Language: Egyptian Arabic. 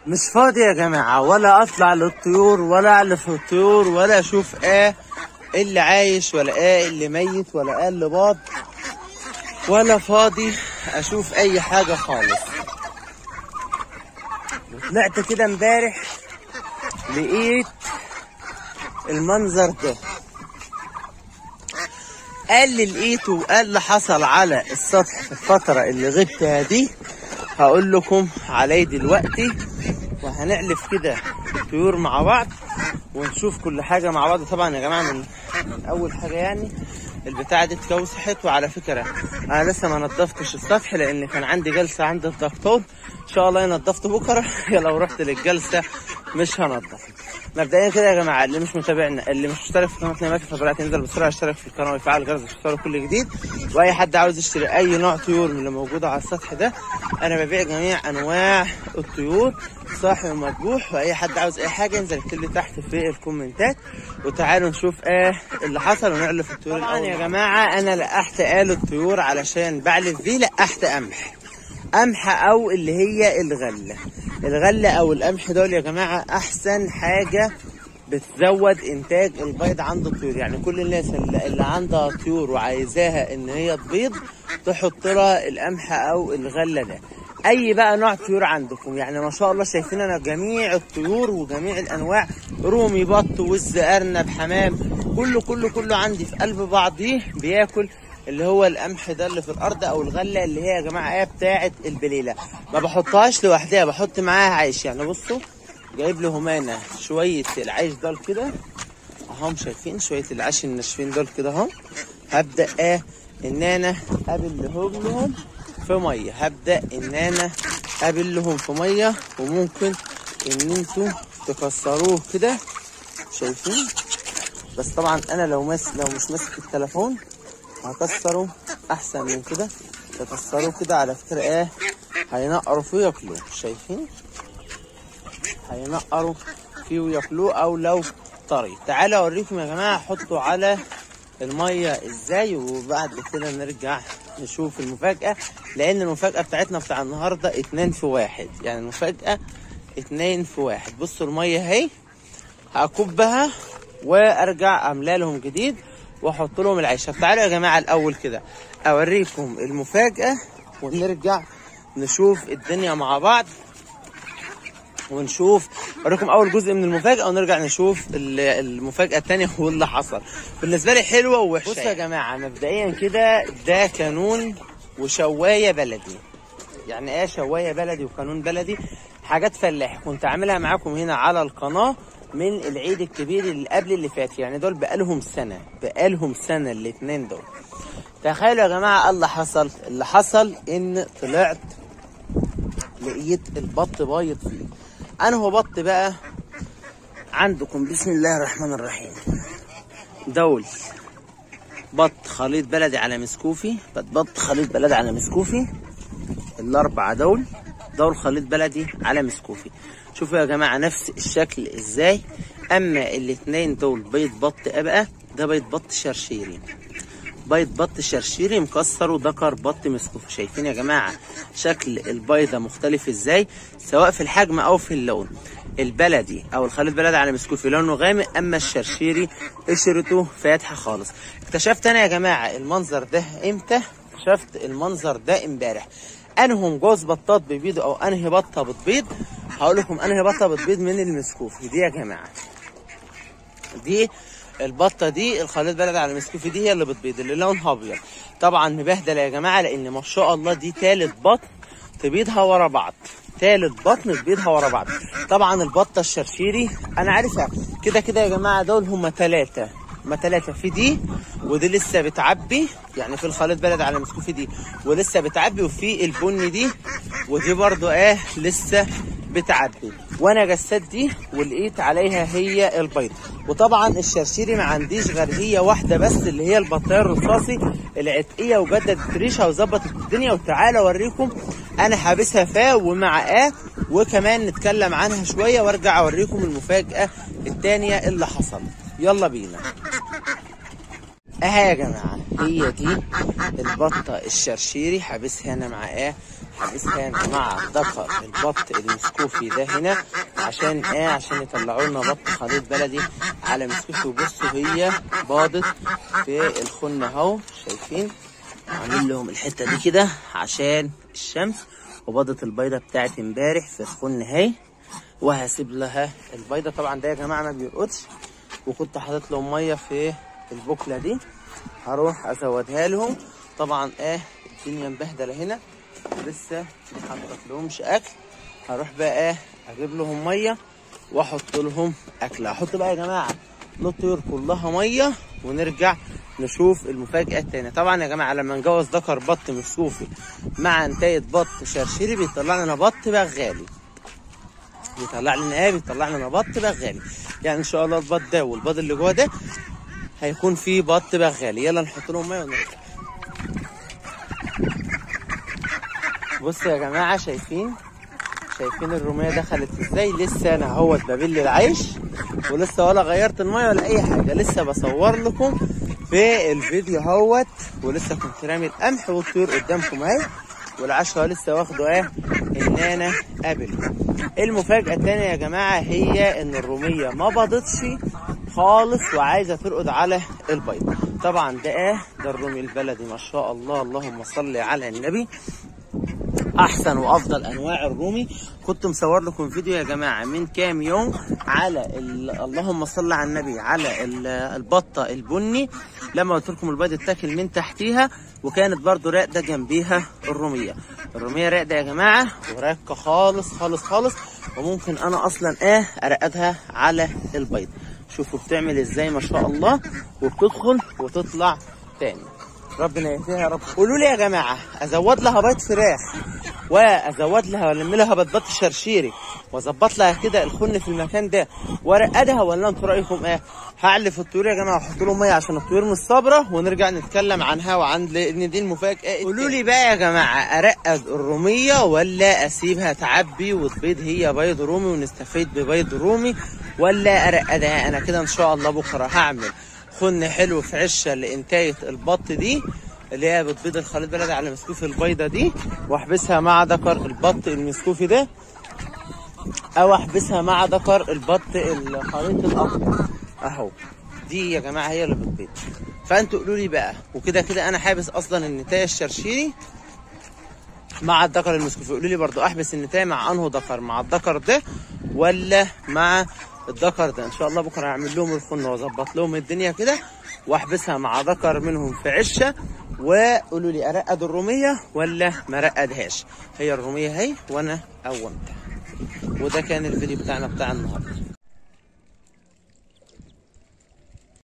مش فاضي يا جماعة ولا اطلع للطيور ولا اعلف الطيور ولا اشوف ايه اللي عايش ولا ايه اللي ميت ولا ايه اللي باض ولا فاضي اشوف اي حاجة خالص طلعت كده امبارح لقيت المنظر ده قال اللي لقيته وقال اللي حصل على السطح في الفترة اللي غبتها دي هقول لكم عليه دلوقتي وهنعلف كده طيور مع بعض ونشوف كل حاجة مع بعض طبعا يا جماعة من من أول حاجة يعني البتاعة دي اتكوسحت وعلى فكرة أنا لسه ما نضفتش السطح لأن كان عندي جلسة عند الدكتور إن شاء الله نضفت بكرة لو رحت للجلسة مش هنضف مبدئيا كده يا جماعه اللي مش متابعنا اللي مش مشترك في قناه نيمات الفضلات ينزل بسرعه يشترك في القناه ويفعل الجرس عشان يوصله كل جديد واي حد عاوز يشتري اي نوع طيور من اللي موجوده على السطح ده انا ببيع جميع انواع الطيور صاحي ومذبوح واي حد عاوز اي حاجه ينزل يكتب لي تحت في الكومنتات وتعالوا نشوف ايه اللي حصل ونعلف الطيور طبعا يا جماعه انا لقحت آلة الطيور علشان بعلف بيه لقحت قمح قمح او اللي هي الغله الغله او القمح دول يا جماعه احسن حاجه بتزود انتاج البيض عند الطيور يعني كل الناس اللي اللي عندها طيور وعايزاها ان هي تبيض تحط لها القمح او الغله ده اي بقى نوع طيور عندكم يعني ما شاء الله شايفين انا جميع الطيور وجميع الانواع رومي بط وز ارنب حمام كله كله كله عندي في قلب بعضيه بياكل اللي هو القمح ده اللي في الارض او الغله اللي هي يا جماعه ايه بتاعه البليله ما بحطهاش لوحدها بحط معاها عيش يعني بصوا جايب له همانه شويه العيش دول كده اهم شايفين شويه العيش الناشفين دول كده اهو هبدا ايه ان انا ابلهم لهم في ميه هبدا ان انا ابلهم في ميه وممكن ان انتوا تكسروه كده شايفين بس طبعا انا لو مس لو مش ماسك التليفون هكسره احسن من كده تكسروه كده على فكره ايه هينقروا فيه وياكلوه شايفين هينقروا فيه وياكلوه او لو طري تعالوا اوريكم يا جماعه حطوا على الميه ازاي وبعد كده نرجع نشوف المفاجاه لان المفاجاه بتاعتنا بتاع النهارده اتنين في واحد يعني المفاجاه اتنين في واحد بصوا الميه اهي هكبها وارجع املا لهم جديد واحط لهم العيش طب تعالوا يا جماعه الاول كده اوريكم المفاجاه ونرجع نشوف الدنيا مع بعض ونشوف اوريكم اول جزء من المفاجاه ونرجع نشوف ال- المفاجاه الثانيه واللي حصل بالنسبه لي حلوه ووحشه بصوا يا جماعه مبدئيا كده ده كانون وشوايه بلدي يعني ايه شوايه بلدي وقانون بلدي حاجات فلاح كنت عاملها معاكم هنا على القناه من العيد الكبير اللي قبل اللي فات يعني دول بقالهم سنه بقالهم سنه الاثنين دول تخيلوا يا جماعه اللي حصل اللي حصل ان طلعت لقيت البط بايض فيه انا هو بط بقى عندكم بسم الله الرحمن الرحيم دول بط خليط بلدي على مسكوفي بط بط خليط بلدي على مسكوفي الاربعه دول دول خليط بلدي على مسكوفي شوفوا يا جماعه نفس الشكل ازاي اما الاتنين دول بيض بط ابقى ده بيض بط شرشيري بيض بط شرشيري مكسر وذكر بط مسكوف شايفين يا جماعه شكل البيضه مختلف ازاي سواء في الحجم او في اللون البلدي او الخليط بلدي على مسكوفي لونه غامق اما الشرشيري قشرته فاتحه خالص اكتشفت انا يا جماعه المنظر ده امتى اكتشفت المنظر ده امبارح انهم جوز بطات بيبيضوا او انهي بطه بتبيض هقول لكم انهي بطه بتبيض من المسكوفي دي يا جماعه دي البطه دي الخليط بلد على المسكوفي دي هي اللي بتبيض اللي لونها ابيض طبعا مبهدله يا جماعه لان ما شاء الله دي تالت بطن تبيضها ورا بعض تالت بطن تبيضها ورا بعض طبعا البطه الشرشيري انا عارفها كده كده يا جماعه دول هم ثلاثه هما ثلاثة في دي ودي لسه بتعبي يعني في الخليط بلد على مسكوفي دي ولسه بتعبي وفي البني دي ودي برضو ايه لسه بتعبي وانا جسدت دي ولقيت عليها هي البيض وطبعا الشرشيري ما عنديش غير هي واحده بس اللي هي البطاريه الرصاصي العتقيه وجدت ريشها وظبطت الدنيا وتعالى اوريكم انا حابسها فا ومع اه وكمان نتكلم عنها شويه وارجع اوريكم المفاجاه الثانيه اللي حصلت يلا بينا اها يا جماعه هي دي البطه الشرشيري حابسها انا مع ايه حابسها هنا مع ذكر البط المسكوفي ده هنا عشان ايه عشان يطلعوا لنا بط خليط بلدي على مسكوفي وبصوا هي باضت في الخن اهو شايفين عامل لهم الحته دي كده عشان الشمس وباضت البيضه بتاعت امبارح في الخن اهي وهسيب لها البيضه طبعا ده يا جماعه ما بيرقدش وكنت حاطط لهم ميه في البوكله دي هروح ازودها لهم طبعا اه الدنيا مبهدله هنا لسه ما حطيت لهمش اكل هروح بقى اه اجيب لهم ميه واحط لهم اكل احط بقى يا جماعه للطيور كلها ميه ونرجع نشوف المفاجأة التانية طبعا يا جماعة لما نجوز ذكر بط مصوفي مع انتاية بط شرشيري بيطلع لنا بط بغالي بيطلع لنا ايه بيطلع لنا بط بغالي يعني ان شاء الله البط ده والبط اللي جوه ده هيكون فيه بط بغالي يلا نحط لهم ميه ونرجع بصوا يا جماعه شايفين شايفين الروميه دخلت ازاي لسه انا اهوت ببل العيش ولسه ولا غيرت الميه ولا اي حاجه لسه بصور لكم في الفيديو اهوت ولسه كنت رامي القمح والطيور قدامكم اهي والعشرة لسه واخده ايه ان انا قابل المفاجأة التانية يا جماعة هي ان الرومية ما بضتش خالص وعايزة ترقد على البيض طبعا ده ايه ده الرومي البلدي ما شاء الله اللهم صل على النبي احسن وافضل انواع الرومي كنت مصور لكم فيديو يا جماعه من كام يوم على ال... اللهم صل على النبي على ال... البطه البني لما قلت لكم البيض اتاكل من تحتيها وكانت برضو راقده جنبيها الروميه الروميه راقده يا جماعه وراكه خالص خالص خالص وممكن انا اصلا ايه ارقدها على البيض شوفوا بتعمل ازاي ما شاء الله وبتدخل وتطلع تاني ربنا يهديها يا رب قولوا لي يا جماعه ازود لها بيض فراخ وازود لها والم لها بيضات شرشيري واظبط لها كده الخن في المكان ده وارقدها ولا انتوا رايكم ايه هعلف الطيور يا جماعه واحط لهم ميه عشان الطيور مش صابره ونرجع نتكلم عنها وعن لان دي المفاجاه قولوا لي بقى يا جماعه ارقد الروميه ولا اسيبها تعبي وتبيض هي بيض رومي ونستفيد ببيض رومي ولا ارقدها انا كده ان شاء الله بكره هعمل خن حلو في عشه لانتايه البط دي اللي هي بتبيض الخليط بلدي على مسكوف البيضه دي واحبسها مع ذكر البط المسكوفي ده او احبسها مع ذكر البط الخليط الاخضر اهو دي يا جماعه هي اللي بتبيض فانتوا قولوا لي بقى وكده كده انا حابس اصلا النتايه الشرشيري مع الذكر المسكوفي قولوا لي برضو احبس النتايه مع انه ذكر مع الذكر ده ولا مع الذكر ده ان شاء الله بكره هعمل لهم الخن واظبط لهم الدنيا كده واحبسها مع ذكر منهم في عشه وقولوا لي ارقد الروميه ولا ما رقدهاش هي الروميه اهي وانا قومتها وده كان الفيديو بتاعنا بتاع النهارده